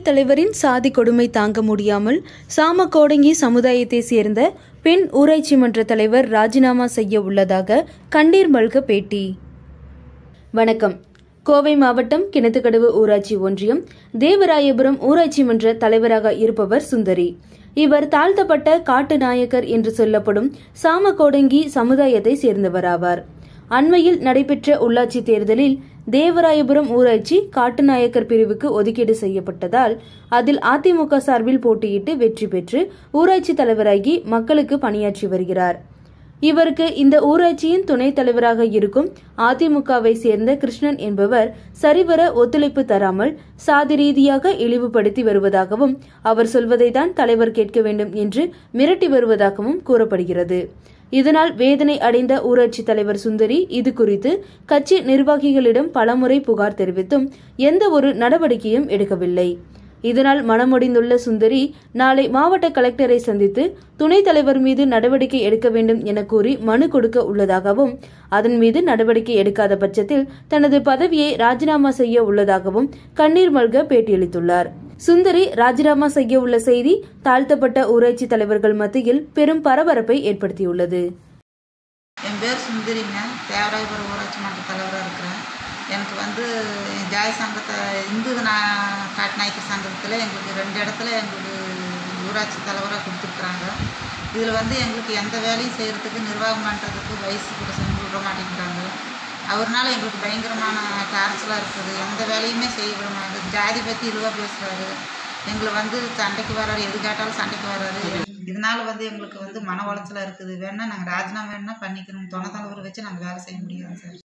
துணைத் தலைவரின் சாதி கொடுமை தாங்க முடியாமல் சாமக்கோடங்கி சமுதாயத்தை சேர்ந்த பெண் ஊராட்சி மன்ற தலைவர் ராஜினாமா செய்ய உள்ளதாக கண்ணீர் மல்க பேட்டி வணக்கம் கோவை மாவட்டம் கிணத்துக்கடவு ஊராட்சி ஒன்றியம் தேவராயபுரம் ஊராட்சி மன்ற தலைவராக இருப்பவர் சுந்தரி இவர் தாழ்த்தப்பட்ட காட்டு நாயக்கர் என்று சொல்லப்படும் சாமக்கோடங்கி சமுதாயத்தை சேர்ந்தவராவார் அண்மையில் நடைபெற்ற உள்ளாட்சி தேர்தலில் தேவராயபுரம் ஊராட்சி காட்டுநாயக்கர் பிரிவுக்கு ஒதுக்கீடு செய்யப்பட்டதால் அதில் அதிமுக சார்பில் போட்டியிட்டு வெற்றி பெற்று ஊராட்சி தலைவராகி மக்களுக்கு பணியாற்றி வருகிறார் இவருக்கு இந்த ஊராட்சியின் துணைத் தலைவராக இருக்கும் அதிமுகவை சேர்ந்த கிருஷ்ணன் என்பவர் சரிவர ஒத்துழைப்பு தராமல் சாதி ரீதியாக இழிவுபடுத்தி வருவதாகவும் அவர் சொல்வதை தான் தலைவர் கேட்க வேண்டும் என்று மிரட்டி வருவதாகவும் கூறப்படுகிறது இதனால் வேதனை அடைந்த ஊராட்சி தலைவர் சுந்தரி இது குறித்து கட்சி நிர்வாகிகளிடம் பலமுறை புகார் தெரிவித்தும் எந்த ஒரு நடவடிக்கையும் எடுக்கவில்லை இதனால் மனமுடிந்துள்ள சுந்தரி நாளை மாவட்ட கலெக்டரை சந்தித்து துணைத் தலைவர் மீது நடவடிக்கை எடுக்க வேண்டும் என கூறி மனு கொடுக்க உள்ளதாகவும் அதன் மீது நடவடிக்கை எடுக்காத பட்சத்தில் தனது பதவியை ராஜினாமா செய்ய உள்ளதாகவும் கண்ணீர் மல்க பேட்டியளித்துள்ளார் சுந்தரி ராஜினாமா செய்ய உள்ள செய்தி தாழ்த்தப்பட்ட ஊராட்சி தலைவர்கள் மத்தியில் பெரும் பரபரப்பை ஏற்படுத்தியுள்ளது என் பேர் சுந்தரிங்க தேவராயபுரம் ஊராட்சி மன்ற தலைவராக இருக்கிறேன் எனக்கு வந்து என் ஜாதி சங்கத்தை இந்து நான் காட்டுநாயக்கர் சங்கத்தில் எங்களுக்கு ரெண்டு இடத்துல எங்களுக்கு ஊராட்சி தலைவராக கொடுத்துருக்குறாங்க இதில் வந்து எங்களுக்கு எந்த வேலையும் செய்கிறதுக்கு நிர்வாகம் பண்ணுறதுக்கு வயசு கூட செஞ்சு விட மாட்டேங்கிறாங்க அவர்னால எங்களுக்கு பயங்கரமான டார்ச்சலாக இருக்குது எந்த வேலையுமே செய்ய விட மாட்டேங்குது ஜாதி பற்றி இதுவாக பேசுகிறாரு எங்களை வந்து சண்டைக்கு வராரு எது கேட்டாலும் சண்டைக்கு வராரு இதனால வந்து எங்களுக்கு வந்து மன உளைச்சலாக இருக்குது வேணா நாங்கள் ராஜினாமா வேணா பண்ணிக்கிறோம் துணை தலைவர் வச்சு நாங்கள் வேலை செய்ய முடியாது சார்